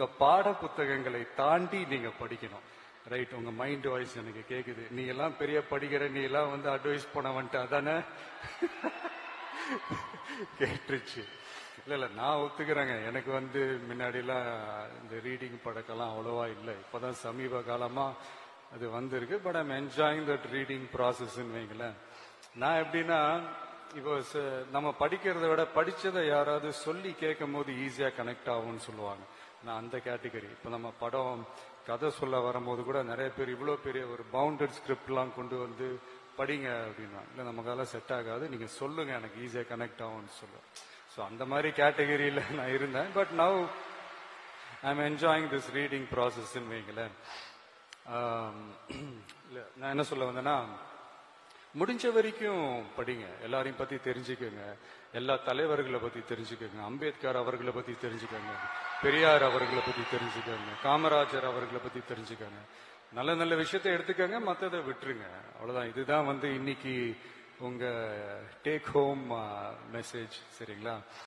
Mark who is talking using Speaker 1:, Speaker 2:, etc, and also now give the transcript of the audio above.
Speaker 1: உங்க பாட புத்தகங்களை தாண்டி நீங்க படிக்கணும் ரைட் உங்க மைண்ட் வாய்ஸ் எனக்கு கேக்குது நீ எல்லாம் பெரிய படிக்கிற நீ எல்லாம் வந்து அட்வைஸ் பண்ண வந்துட்ட அதானே கேட்டுருச்சு இல்ல இல்ல நான் ஒத்துக்கிறேங்க எனக்கு வந்து முன்னாடிலாம் இந்த ரீடிங் பழக்கம்லாம் அவ்வளவா இல்லை இப்பதான் சமீப காலமா அது வந்திருக்கு but I'm enjoying that reading ப்ராசஸ்ன்னு வைங்களேன் நான் எப்படின்னா இப்போ ச- நம்ம படிக்கிறத விட படிச்சதை யாராவது சொல்லி கேட்கும் போது ஈஸியா கனெக்ட் ஆகும்னு சொல்லுவாங்க நான் அந்த கேட்டகரி இப்போ நம்ம படம் கதை சொல்ல வரும்போது கூட நிறைய பேர் இவ்வளோ பெரிய ஒரு பவுண்டட் ஸ்கிரிப்ட்லாம் கொண்டு வந்து படிங்க அப்படின்னா இல்லை நமக்கால செட் ஆகாது நீங்க சொல்லுங்க எனக்கு ஈஸியா கனெக்ட் ஆகும்னு சொல்லுவேன் ஸோ அந்த மாதிரி கேட்டகரியில நான் இருந்தேன் but now I'm enjoying this reading ப்ராசஸ்ன்னு வைங்களேன் ஆம், இல்ல நான் என்ன சொல்ல வந்தேன்னா முடிஞ்ச வரைக்கும் படிங்க எல்லாரையும் பத்தி தெரிஞ்சுக்கோங்க எல்லா தலைவர்களை பத்தி தெரிஞ்சுக்கோங்க அம்பேத்கர் அவர்களை பத்தி தெரிஞ்சுக்கோங்க பெரியார் அவர்களை பத்தி தெரிஞ்சுக்கோங்க காமராஜர் அவர்களை பத்தி தெரிஞ்சுக்கோங்க நல்ல நல்ல விஷயத்தை எடுத்துக்கோங்க மத்ததை விட்டுருங்க அவ்வளவுதான் இதுதான் வந்து இன்னைக்கு உங்க டேக் ஹோம் மெசேஜ் சரிங்களா